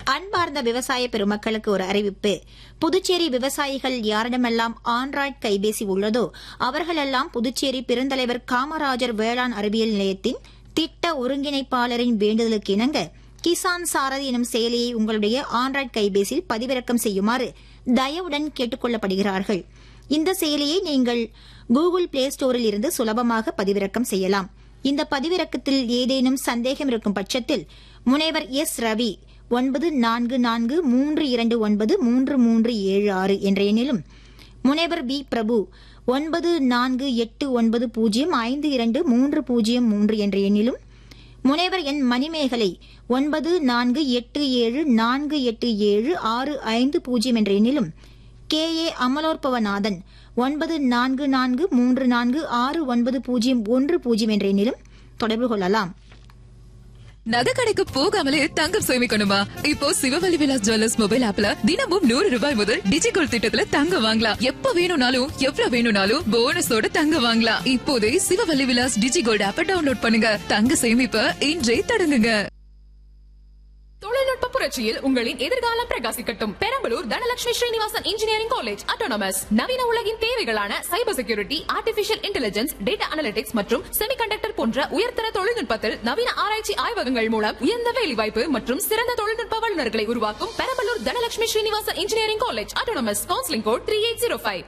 அன்பார்ந்த விவசாய பெருமக்களுக்கு ஒரு அறிவிப்பு புதுச்சேரி விவசாயிகள் யாரிடமெல்லாம் ஆண்ட்ராய்டு கைபேசி உள்ளதோ அவர்களெல்லாம் புதுச்சேரி பெருந்தலைவர் காமராஜர் வேளாண் அறிவியல் நிலையத்தின் திட்ட ஒருங்கிணைப்பாளரின் வேண்டுதலுக்கு இணங்க கிசான் சாரதி எனும் செயலியை உங்களுடைய ஆண்ட்ராய்டு கைபேசியில் பதிவிறக்கம் செய்யுமாறு தயவுடன் கேட்டுக் கொள்ளப்படுகிறார்கள் இந்த செயலியை நீங்கள் கூகுள் பிளே ஸ்டோரில் இருந்து சுலபமாக பதிவிறக்கம் செய்யலாம் இந்த பதிவிறக்கத்தில் ஏதேனும் சந்தேகம் இருக்கும் பட்சத்தில் முனைவர் எஸ் ரவி ஒன்பது நான்கு நான்கு மூன்று இரண்டு ஒன்பது மூன்று மூன்று ஏழு ஆறு என்ற எண்ணிலும் முனைவர் பி பிரபு ஒன்பது நான்கு எட்டு ஒன்பது பூஜ்ஜியம் ஐந்து இரண்டு மூன்று பூஜ்ஜியம் மூன்று என்ற எண்ணிலும் முனைவர் என் மணிமேகலை ஒன்பது நான்கு எட்டு ஏழு நான்கு எட்டு ஏழு ஆறு ஐந்து பூஜ்ஜியம் என்ற எண்ணிலும் கே ஏ அமலோற்பவநாதன் ஒன்பது நான்கு நான்கு மூன்று நான்கு ஆறு ஒன்பது பூஜ்ஜியம் ஒன்று பூஜ்ஜியம் என்ற எண்ணிலும் தொடர்பு கொள்ளலாம் நகை கடைக்கு போகாமலே தங்கம் சேமிக்கணுமா இப்போ சிவவழி விலாஸ் ஜுவல்லர்ஸ் மொபைல் ஆப்ல தினமும் நூறு ரூபாய் முதல் டிஜிகோல் திட்டத்துல தங்கம் வாங்கலாம் எப்ப வேணும்னாலும் எவ்வளவு வேணும்னாலும் போனஸோட தங்கம் வாங்கலாம் இப்போதே சிவவழி விலாஸ் டிஜிகோல்ட் ஆப்ப டவுன்லோட் பண்ணுங்க தங்க சேமிப்ப இன்றே தொடங்குங்க தொழில்நுட்ப புரட்சியில் உங்களின் எதிர்காலம் பிரகாசிக்கட்டும் Perambalur Dhanalakshmi Srinivasan engineering college autonomous நவீன உலகின் தேவைகளான cyber security artificial intelligence data analytics மற்றும் செமிகண்டக்டர் போன்ற உயர்தர தொழில்நுட்பத்தில் நவீன ஆராய்ச்சி ஆய்வகங்கள் மூலம் உயர்ந்த வேலைவாய்ப்பு மற்றும் சிறந்த தொழில்நுட்ப வல்லுநர்களை உருவாக்கும் Perambalur Dhanalakshmi Srinivasan engineering college autonomous counselling code three eight zero five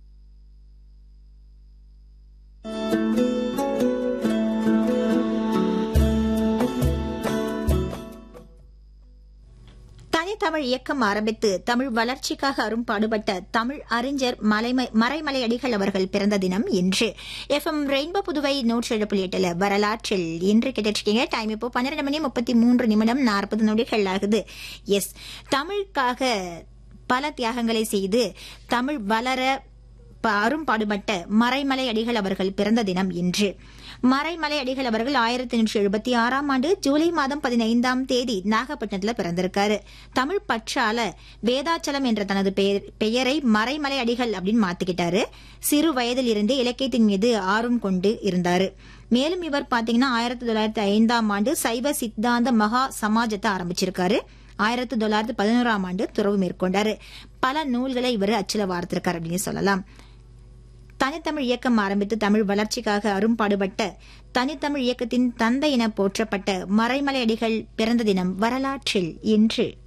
தனித்தமிழ் இயக்கம் ஆரம்பித்து தமிழ் வளர்ச்சிக்காக அரும்பாடுபட்ட தமிழ் அறிஞர் மலைமை மறைமலை அடிகள் அவர்கள் பிறந்த தினம் இன்று எஃப் எம் ரெயின்போ புதுவை நூற்றி ஏழு புள்ளி எட்டுல வரலாற்றில் இன்று கேட்டுருக்கீங்க டைம் இப்போ பன்னிரண்டு மணி முப்பத்தி மூன்று நிமிடம் நாற்பது நொடிகள் ஆகுது எஸ் தமிழுக்காக பல தியாகங்களை செய்து தமிழ் வளர ப- அரும்பாடுபட்ட மறைமலை அடிகள் அவர்கள் பிறந்த தினம் இன்று மறைமலை அடிகள் அவர்கள் ஆயிரத்தி எண்ணூற்றி எழுபத்தி ஆறாம் ஆண்டு ஜூலை மாதம் பதினைந்தாம் தேதி நாகப்பட்டினத்துல பிறந்திருக்காரு தமிழ் பற்றால வேதாச்சலம் என்ற தனது பெயர்- பெயரை மறைமலை அடிகள் அப்படின்னு மாத்திக்கிட்டாரு சிறு வயதில் இருந்தே இலக்கியத்தின் மீது ஆர்வம் கொண்டு இருந்தாரு மேலும் இவர் பாத்தீங்கன்னா ஆயிரத்தி தொள்ளாயிரத்தி ஐந்தாம் ஆண்டு சைவ சித்தாந்த மகா சமாஜத்தை ஆரம்பிச்சிருக்காரு ஆயிரத்தி தொள்ளாயிரத்தி பதினோராம் ஆண்டு துறவு மேற்கொண்டாரு பல நூல்களை இவர் அச்சில வார்த்திருக்கார் அப்படின்னு சொல்லலாம் தனித்தமிழ் இயக்கம் ஆரம்பித்து தமிழ் வளர்ச்சிக்காக அரும்பாடுபட்ட தனித்தமிழ் இயக்கத்தின் தந்தை என போற்றப்பட்ட மறைமலை அடிகள் பிறந்த தினம் வரலாற்றில் இன்று